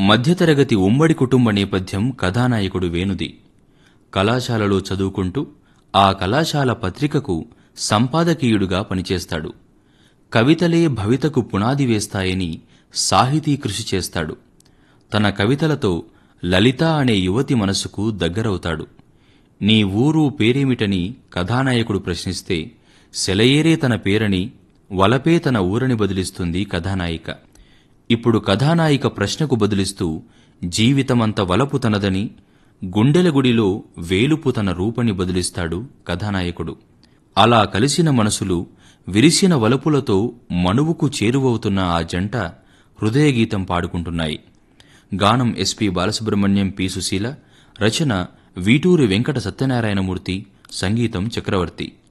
మధ్యతరగతి ఉమ్మడి కుటుంబ నేపథ్యం కథానాయకుడు వేణుది కళాశాలలో చదువుకుంటూ ఆ కళాశాల పత్రికకు సంపాదకీయుడుగా పనిచేస్తాడు కవితలే భవితకు పునాది వేస్తాయని సాహితీ కృషి చేస్తాడు తన కవితలతో లలిత అనే యువతి మనసుకు దగ్గరవుతాడు నీ ఊరు పేరేమిటని కథానాయకుడు ప్రశ్నిస్తే సెలయేరే తన పేరని వలపే తన ఊరని బదిలిస్తుంది కథానాయిక ఇప్పుడు కథానాయిక ప్రశ్నకు బదులిస్తూ జీవితమంత వలపు తనదని గుండెల గుడిలో వేలుపు తన రూపని బదులిస్తాడు కథానాయకుడు అలా కలిసిన మనసులు విరిసిన వలపులతో మనువుకు చేరువవుతున్న ఆ జంట హృదయగీతం పాడుకుంటున్నాయి గానం ఎస్పి బాలసుబ్రహ్మణ్యం పి సుశీల రచన వీటూరి వెంకట సత్యనారాయణమూర్తి సంగీతం చక్రవర్తి